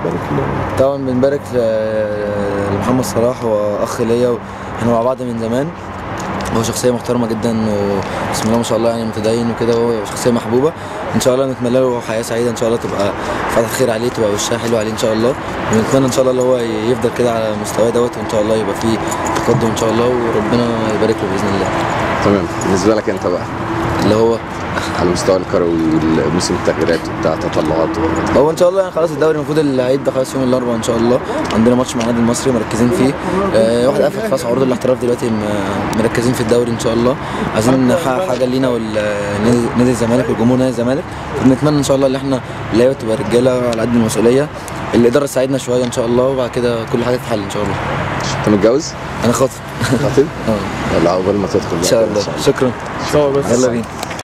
بتبارك له طبعا بنبارك ل- لمحمد صلاح هو اخ ليا واحنا مع بعض من زمان هو شخصية محترمة جدا وبسم الله ما شاء الله يعني متدين وكده وهو شخصية محبوبة ان شاء الله نتمنى له حياة سعيدة ان شاء الله تبقى فتح خير عليه تبقى وشها حلو عليه ان شاء الله ونتمنى ان شاء الله اللي هو يفضل كده على مستواه دوت وان شاء الله يبقى فيه تقدم ان شاء الله وربنا يبارك له باذن الله تمام بالنسبه لك انت بقى اللي هو على المستوى الكروي والموسم التغييرات وبتاع تطلعات وكده. هو ان شاء الله يعني خلاص الدوري المفروض اللي هيبدا خلاص يوم الاربعاء ان شاء الله عندنا ماتش مع النادي المصري مركزين فيه آه واحد قفل خلاص عروض الاحتراف دلوقتي م- مركزين في الدوري ان شاء الله عايزين نحقق حاجه لينا ونادي الزمالك وجمهور نادي الزمالك بنتمنى ان شاء الله ان احنا اللعيبه تبقى رجاله على قد المسؤوليه الاداره تساعدنا شويه ان شاء الله وبعد كده كل حاجه تتحل ان شاء الله انت متجوز؟ انا خاطب خاطب؟ اه لا عقبال ما تدخل ان شاء الله شكرا صور بس يلا بينا